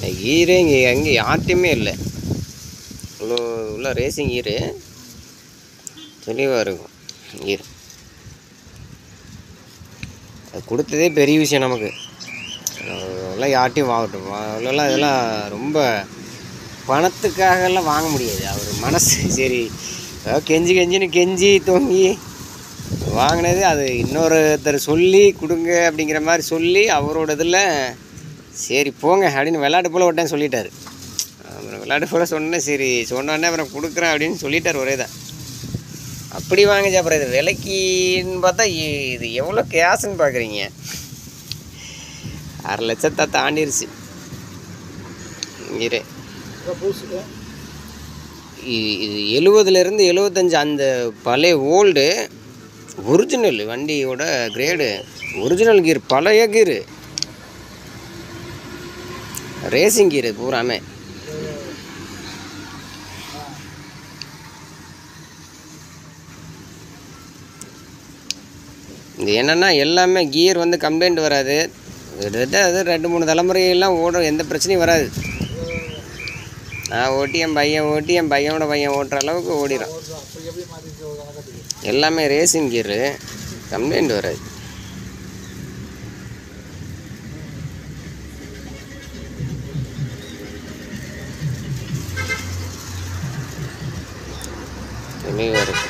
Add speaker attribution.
Speaker 1: ஈரே இங்கே எங்கே யார்ட்டையுமே இல்லை இவ்வளோ உள்ள ரேசிங் ஈரு தெளிவாக இருக்கும் ஈர் அது கொடுத்ததே பெரிய விஷயம் நமக்கு அதெல்லாம் யார்ட்டையும் வாங்கட்டும் அவ்வளோலாம் இதெல்லாம் ரொம்ப பணத்துக்காகலாம் வாங்க முடியாது அவர் மனசு சரி ஏதோ கெஞ்சி கெஞ்சின்னு கெஞ்சி தொங்கி வாங்கினது அது இன்னொருத்தர் சொல்லி கொடுங்க அப்படிங்கிற மாதிரி சொல்லி அவரோட இதில் சரி போங்க அப்படின்னு விளையாட்டு போல் விட்டேன் சொல்லிட்டாரு அப்புறம் விளையாட்டு போல் சொன்னேன் சரி சொன்னோடனே அப்புறம் கொடுக்குறேன் அப்படின்னு சொல்லிட்டார் ஒரே தான் அப்படி வாங்கிச்சு அப்புறம் இது விலைக்குன்னு பார்த்தா இ- இது எவ்வளோ கேஷுன்னு பார்க்குறீங்க அரை லட்சத்தை தாண்டிருச்சு இரு
Speaker 2: பூசு
Speaker 1: இ- இது எழுவதுலேருந்து எழுவத்தஞ்சு அந்த பழைய ஓல்டு ஒரிஜினல் வண்டியோட கிரேடு ஒரிஜினல் கீர் பழைய கீரு ரேசிங் கீர் பூராமே இது என்னென்னா எல்லாமே கியர் வந்து கம்ப்ளைண்ட் வராது கிட்டத்தட்ட அது ரெண்டு மூணு தலைமுறையெல்லாம் ஓடும் எந்த பிரச்சனையும் வராது நான் ஓட்டி என் பையன் ஓட்டி என் பையனோட பையன் ஓட்டுற அளவுக்கு ஓடிடும்
Speaker 2: அப்படி எப்படி மாற்றிட்டு ஒரு கணக்கு
Speaker 1: எல்லாமே ரேசிங் கீரு கம்ப்ளைண்ட் வராது தெளிவாக இருக்கு